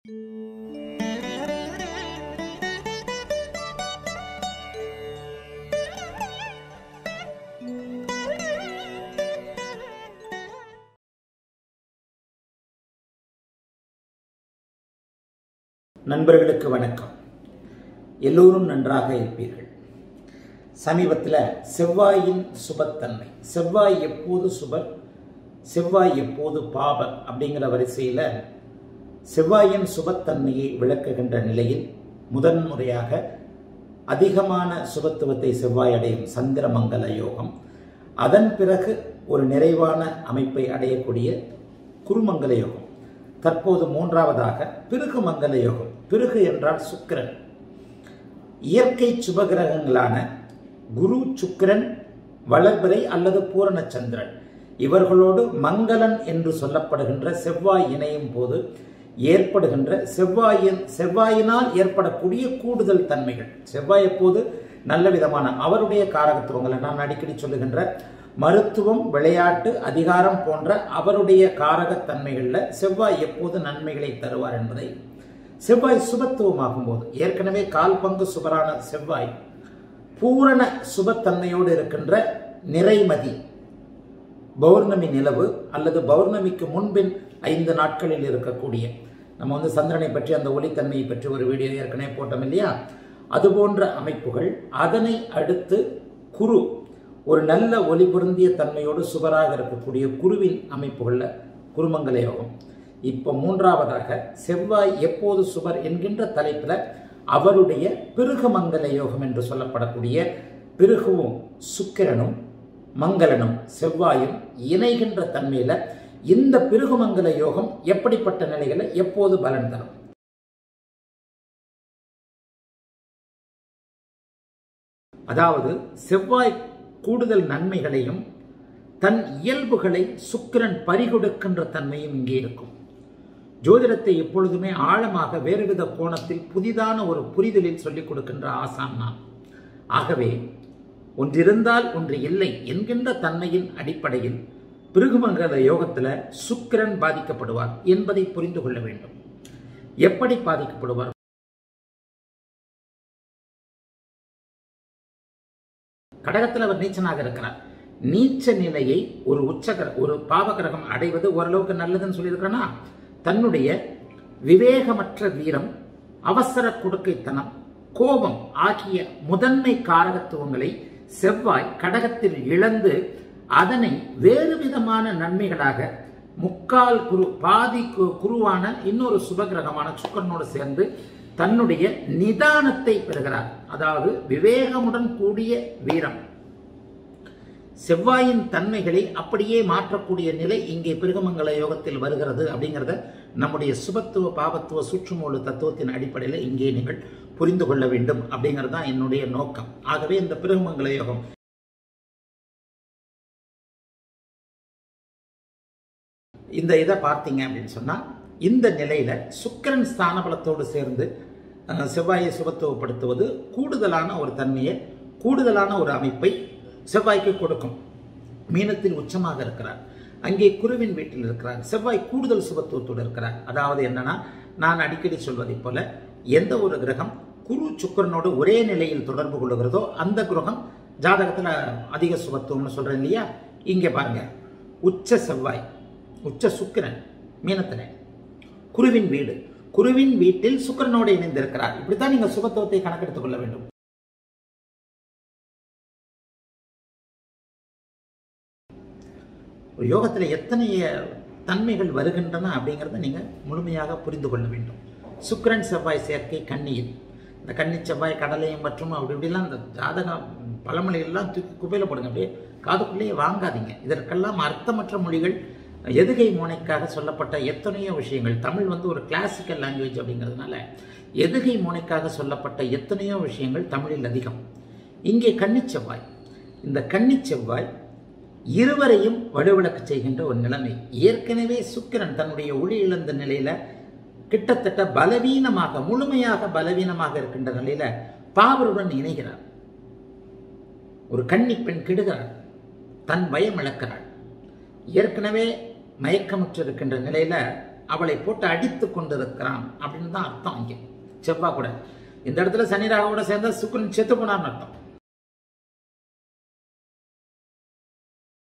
நண்பர்களுக்கு வணக்கம் எல்லோரும் நன்றாக இருப்பீர்கள் சமீபத்தில் செவ்வாயின் சுபத்தன்மை செவ்வாய் எப்போது சுபர் செவ்வாய் எப்போது பாபர் அப்படிங்கிற வரிசையில் செவ்வாயின் சுபத்தன்மையை விளக்குகின்ற நிலையில் முதன்முறையாக அதிகமான சுபத்துவத்தை செவ்வாய் அடையும் சந்திரமங்கல யோகம் அதன் பிறகு ஒரு நிறைவான அமைப்பை அடையக்கூடிய குருமங்கல யோகம் தற்போது மூன்றாவதாக பிருகு மங்கல யோகம் பிருகு என்றால் சுக்கிரன் இயற்கை சுபகிரகங்களான குரு சுக்கிரன் வளர்பிறை அல்லது பூரண சந்திரன் இவர்களோடு மங்களன் என்று சொல்லப்படுகின்ற செவ்வாய் இணையும் போது ஏற்படுகின்ற செவ்வாயின் செவ்வாயினால் ஏற்படக்கூடிய கூடுதல் தன்மைகள் செவ்வாய் எப்போது நல்ல விதமான அவருடைய காரகத்துவங்களை நான் அடிக்கடி சொல்லுகின்ற மருத்துவம் விளையாட்டு அதிகாரம் போன்ற அவருடைய காரகத்தன்மைகளில் செவ்வாய் எப்போது நன்மைகளை தருவார் என்பதை செவ்வாய் சுபத்துவமாகும் போது ஏற்கனவே கால் பங்கு சுபரான செவ்வாய் பூரண சுபத்தன்மையோடு இருக்கின்ற நிறைமதி பௌர்ணமி நிலவு அல்லது பௌர்ணமிக்கு முன்பின் ஐந்து நாட்களில் இருக்கக்கூடிய நம்ம வந்து சந்திரனை பற்றி அந்த ஒளித்தன்மையை பற்றி ஒரு வீடியோ ஏற்கனவே போட்டோம் இல்லையா அது போன்ற அமைப்புகள் அதனை அடுத்து குரு ஒரு நல்ல ஒளி பொருந்திய தன்மையோடு சுபராக இருக்கக்கூடிய குருவின் அமைப்புகளில் குருமங்கல யோகம் இப்போ மூன்றாவதாக செவ்வாய் எப்போது சுபர் என்கின்ற தலைப்பில் அவருடைய பிருகுமங்கல யோகம் என்று சொல்லப்படக்கூடிய பிருகுவும் சுக்கிரனும் மங்களனும் செவ்வாயும் இணைகின்ற தன்மையில இந்த பிருகுமங்கல யோகம் எப்படிப்பட்ட நிலைகளை எப்போது பலன் தரும் அதாவது செவ்வாய் கூடுதல் நன்மைகளையும் தன் இயல்புகளை சுக்கிரன் பறிகொடுக்கின்ற தன்மையும் இங்கே இருக்கும் ஜோதிடத்தை எப்பொழுதுமே ஆழமாக வேறுவித கோணத்தில் புதிதான ஒரு புரிதலில் சொல்லிக் கொடுக்கின்ற ஆசான் நான் ஆகவே ஒன்றிருந்தால் ஒன்று இல்லை என்கின்ற தன்மையின் அடிப்படையில் பிருகுமங்கல யோகத்தில் சுக்கிரன் பாதிக்கப்படுவார் என்பதை புரிந்து கொள்ள வேண்டும் எப்படி பாதிக்கப்படுவார் கடகத்தில் அவர் நீச்சனாக இருக்கிறார் நீச்ச நிலையை ஒரு உச்சகர ஒரு பாவகிரகம் அடைவது ஓரளவுக்கு நல்லதுன்னு சொல்லியிருக்கிறேன்னா தன்னுடைய விவேகமற்ற வீரம் அவசர கொடுக்கைத்தனம் கோபம் ஆகிய முதன்மை காரகத்துவங்களை செவ்வாய் கடகத்தில் இழந்து அதனை வேறு விதமான நன்மைகளாக முக்கால் குரு பாதி குருவான இன்னொரு சுபகிரகமான சுக்கரனோடு சேர்ந்து தன்னுடைய நிதானத்தை பெறுகிறார் அதாவது விவேகமுடன் கூடிய வீரம் செவ்வாயின் தன்மைகளை அப்படியே மாற்றக்கூடிய நிலை இங்கே பிருகமங்கல யோகத்தில் வருகிறது அப்படிங்கிறத நம்முடைய சுபத்துவ பாபத்துவ சுற்றுமூல தத்துவத்தின் அடிப்படையில் இங்கே நீங்கள் புரிந்து கொள்ள வேண்டும் அப்படிங்கிறது தான் என்னுடைய நோக்கம் ஆகவே இந்த பிருகமங்கல யோகம் இந்த இதை பார்த்தீங்க அப்படின்னு சொன்னால் இந்த நிலையில சுக்கரன் ஸ்தானபலத்தோடு சேர்ந்து செவ்வாயை சுபத்துவப்படுத்துவது கூடுதலான ஒரு தன்மையை கூடுதலான ஒரு அமைப்பை செவ்வாய்க்கு கொடுக்கும் மீனத்தில் உச்சமாக இருக்கிறார் அங்கே குருவின் வீட்டில் இருக்கிறார் செவ்வாய் கூடுதல் சுபத்துவத்தோடு இருக்கிறார் அதாவது என்னன்னா நான் அடிக்கடி சொல்வதைப் போல எந்த ஒரு கிரகம் குரு சுக்கரனோடு ஒரே நிலையில் தொடர்பு கொள்ளுகிறதோ அந்த கிரகம் ஜாதகத்தில் அதிக சுபத்துவம்னு சொல்றேன் இல்லையா இங்கே பாருங்க உச்ச செவ்வாய் உச்ச சுக்கிரன் மீனத்தில் குருவின் வீடு குருவின் வீட்டில் சுக்கரனோடு இணைந்திருக்கிறார் இப்படித்தான் நீங்க சுபத்துவத்தை கணக்கெடுத்துக் கொள்ள வேண்டும் ஒரு யோகத்தில் எத்தனை தன்மைகள் வருகின்றன அப்படிங்கிறத நீங்க முழுமையாக புரிந்து கொள்ள வேண்டும் சுக்கரன் செவ்வாய் சேர்க்கை கண்ணியில் இந்த கன்னி செவ்வாய் கடலையும் மற்றும் அப்படி இப்படிலாம் இந்த ஜாதகம் பழமொழிகள்லாம் தூக்கி குப்பையில் போடுங்க அப்படியே காதுக்குள்ளேயே வாங்காதீங்க இதற்கெல்லாம் அர்த்தமற்ற மொழிகள் எதுகை மோனைக்காக சொல்லப்பட்ட எத்தனையோ விஷயங்கள் தமிழ் வந்து ஒரு கிளாசிக்கல் லாங்குவேஜ் அப்படிங்கிறதுனால எதுகை மோனைக்காக சொல்லப்பட்ட எத்தனையோ விஷயங்கள் தமிழில் அதிகம் இங்கே கன்னிச்செவ்வாய் இந்த கன்னிச்செவ்வாய் இருவரையும் வலுவிளக்க செய்கின்ற ஒரு நிலைமை ஏற்கனவே சுக்கிரன் தன்னுடைய ஒளி இழந்த நிலையில கிட்டத்தட்ட பலவீனமாக முழுமையாக பலவீனமாக இருக்கின்ற நிலையில பாவருடன் இணைகிறார் ஒரு கன்னி பெண் கெடுகிறார் தன் பயம் இழக்கிறாள் ஏற்கனவே மயக்கமுற்று இருக்கின்ற நிலையில அவளை போட்டு அடித்து கொண்டிருக்கிறான் அப்படின்னு தான் அர்த்தம் இங்கே செவ்வாய் கூட இந்த இடத்துல சனி ராகுவோட சேர்ந்தா சுக்கிரன் செத்து போனார்னு அர்த்தம்